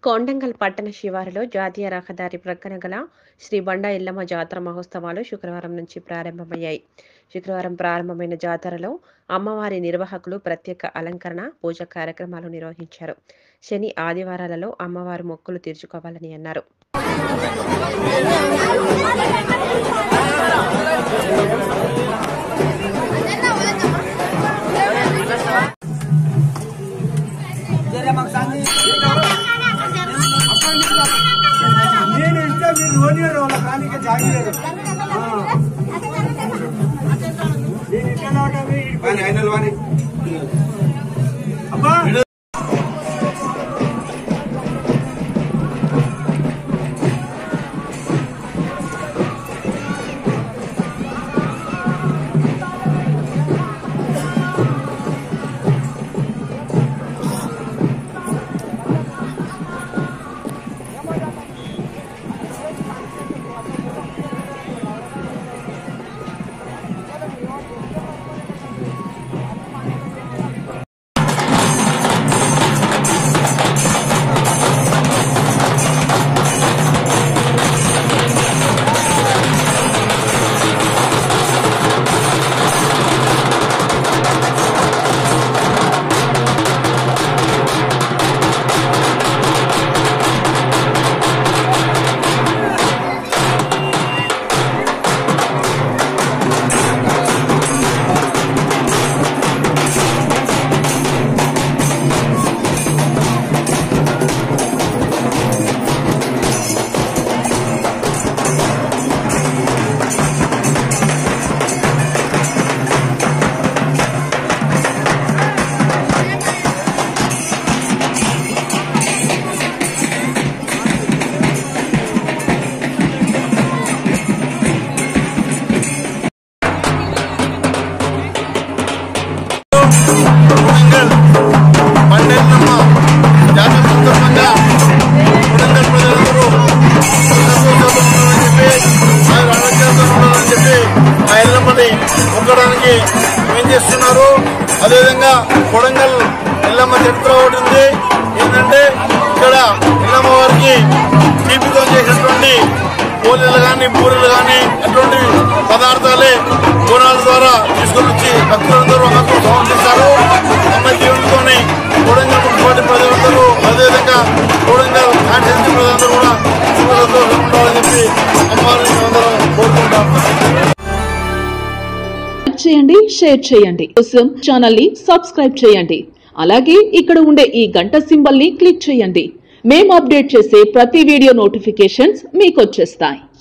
కొండంగల్ పట్టణ శివారులో జాతీయ రహదారి ప్రక్కన గల శ్రీ బండా ఇల్లమ్మ జాతర మహోత్సవాలు శుక్రవారం నుంచి ప్రారంభమయ్యాయి శుక్రవారం ప్రారంభమైన జాతరలో అమ్మవారి నిర్వాహకులు ప్రత్యేక అలంకరణ పూజ కార్యక్రమాలు నిర్వహించారు శని ఆదివారాలలో అమ్మవారు మొక్కులు తీర్చుకోవాలని అన్నారు నేను ఇస్తే మీరు ఓనియర్ వాళ్ళ ప్రాణికి జాగలేదు నేను ఇట్లా రావటమే అబ్బా కొడంగల్ పన్నెండమ్మ జాతర సందర్భంగా కొడంగల్ ప్రజలందరూ సంతోషంతో ఉండాలని చెప్పి ఆయన ఆరోగ్యంతో ఉండాలని చెప్పి ఆ ఎల్లమ్మని మొక్కడానికి ఏం చేస్తున్నారు అదేవిధంగా కొడంగల్ ఎల్లమ్మ చరిత్ర ఒకటి ఉంది ఏంటంటే ఇక్కడ ఎల్లమ్మ వారికి తీపితో చేసినటువంటి పూలలు కానీ పూరలు కానీ అటువంటి పదార్థాలే గుణాల ద్వారా తీసుకొని వచ్చి భక్తులందరూ అమ్మకు సమర్పిస్తారు అమ్మ జీవనంతోనే కొడంగల్ మున్సిపాలిటీ ప్రజలందరూ అదేవిధంగా కొడంగల్ కాన్స్టిట్యూన్సీ ప్రజలందరూ కూడా సుఖ సంతోషంగా ఉండాలని చెప్పి అమ్మవారిని అందరం కోరుకుంటాం లైక్ చేయండి షేర్ చేయండి కోసం ఛానల్ ని సబ్స్క్రైబ్ చేయండి అలాగే ఇక్కడ ఉండే ఈ గంట సింబల్ ని క్లిక్ చేయండి మేము అప్డేట్ చేసే ప్రతి వీడియో నోటిఫికేషన్స్ మీకు వచ్చేస్తాయి